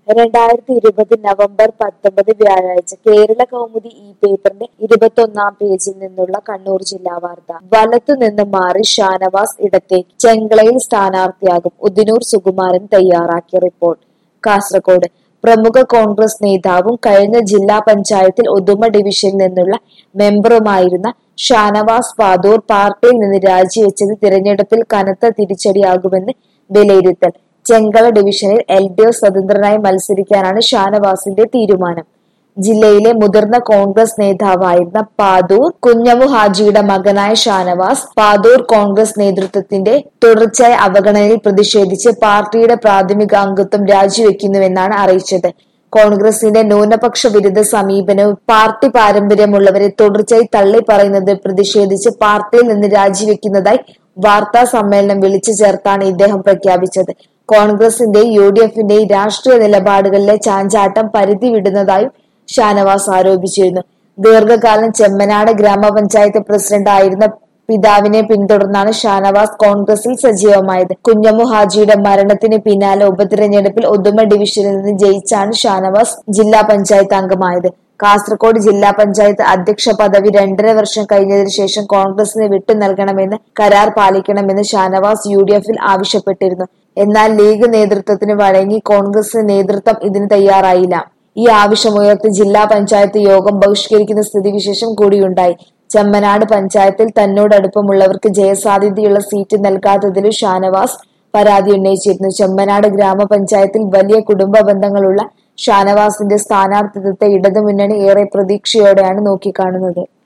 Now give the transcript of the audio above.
രണ്ടായിരത്തി ഇരുപത് നവംബർ പത്തൊമ്പത് വ്യാഴാഴ്ച കേരള കൗമുദി ഈ പേപ്പറിന്റെ ഇരുപത്തൊന്നാം പേജിൽ നിന്നുള്ള കണ്ണൂർ ജില്ലാ വാർത്ത വലത്തു നിന്ന് മാറി ഷാനവാസ് ഇടത്തേക്ക് ചെങ്കളയിൽ സ്ഥാനാർത്ഥിയാകും ഉദിനൂർ സുകുമാരൻ തയ്യാറാക്കിയ റിപ്പോർട്ട് കാസർഗോഡ് പ്രമുഖ കോൺഗ്രസ് നേതാവും കഴിഞ്ഞ ജില്ലാ പഞ്ചായത്തിൽ ഉദുമ ഡിവിഷനിൽ നിന്നുള്ള മെമ്പറുമായിരുന്ന ഷാനവാസ് പാദൂർ പാർട്ടിയിൽ നിന്ന് രാജിവെച്ചത് തിരഞ്ഞെടുപ്പിൽ കനത്ത തിരിച്ചടിയാകുമെന്ന് വിലയിരുത്തൽ ചെങ്കള ഡിവിഷനിൽ എൽ ഡി എഫ് സ്വതന്ത്രനായി മത്സരിക്കാനാണ് ഷാനവാസിന്റെ തീരുമാനം ജില്ലയിലെ മുതിർന്ന കോൺഗ്രസ് നേതാവായിരുന്ന പാദൂർ കുഞ്ഞമു ഹാജിയുടെ മകനായ ഷാനവാസ് പാദൂർ കോൺഗ്രസ് നേതൃത്വത്തിന്റെ തുടർച്ചയായ അവഗണനയിൽ പ്രതിഷേധിച്ച് പാർട്ടിയുടെ പ്രാഥമിക അംഗത്വം രാജിവെക്കുന്നുവെന്നാണ് അറിയിച്ചത് കോൺഗ്രസിന്റെ ന്യൂനപക്ഷ വിരുദ്ധ സമീപനവും പാർട്ടി പാരമ്പര്യമുള്ളവരെ തുടർച്ചയായി തള്ളി പറയുന്നത് പ്രതിഷേധിച്ച് പാർട്ടിയിൽ നിന്ന് രാജിവെക്കുന്നതായി വാർത്താ സമ്മേളനം വിളിച്ചു ചേർത്താണ് ഇദ്ദേഹം പ്രഖ്യാപിച്ചത് കോൺഗ്രസിന്റെയും യു ഡി എഫിന്റെയും രാഷ്ട്രീയ നിലപാടുകളിലെ ചാഞ്ചാട്ടം പരിധി വിടുന്നതായും ഷാനവാസ് ആരോപിച്ചിരുന്നു ദീർഘകാലം ചെമ്മനാട് ഗ്രാമപഞ്ചായത്ത് പ്രസിഡന്റ് ആയിരുന്ന പിതാവിനെ പിന്തുടർന്നാണ് ഷാനവാസ് കോൺഗ്രസിൽ സജീവമായത് കുഞ്ഞമ്മു ഹാജിയുടെ മരണത്തിന് പിന്നാലെ ഉപതിരഞ്ഞെടുപ്പിൽ ഉദുമ ഡിവിഷനിൽ നിന്ന് ജയിച്ചാണ് ഷാനവാസ് ജില്ലാ പഞ്ചായത്ത് അംഗമായത് കാസർഗോഡ് ജില്ലാ പഞ്ചായത്ത് അധ്യക്ഷ പദവി രണ്ടര വർഷം കഴിഞ്ഞതിനു ശേഷം കോൺഗ്രസിന് വിട്ടു നൽകണമെന്ന് കരാർ പാലിക്കണമെന്ന് ഷാനവാസ് യു ഡി എഫിൽ ആവശ്യപ്പെട്ടിരുന്നു എന്നാൽ ലീഗ് നേതൃത്വത്തിന് വഴങ്ങി കോൺഗ്രസ് നേതൃത്വം ഇതിന് തയ്യാറായില്ല ഈ ആവശ്യമുയർത്തി ജില്ലാ പഞ്ചായത്ത് യോഗം ബഹിഷ്കരിക്കുന്ന സ്ഥിതിവിശേഷം കൂടിയുണ്ടായി ചെമ്മനാട് പഞ്ചായത്തിൽ തന്നോട് അടുപ്പമുള്ളവർക്ക് ജയസാധ്യതയുള്ള സീറ്റ് നൽകാത്തതിലും ഷാനവാസ് പരാതി ഉന്നയിച്ചിരുന്നു ചെമ്മനാട് ഗ്രാമപഞ്ചായത്തിൽ വലിയ കുടുംബ ബന്ധങ്ങളുള്ള ഷാനവാസിന്റെ സ്ഥാനാർത്ഥിത്വത്തെ ഇടതുമുന്നണി ഏറെ പ്രതീക്ഷയോടെയാണ് നോക്കിക്കാണുന്നത്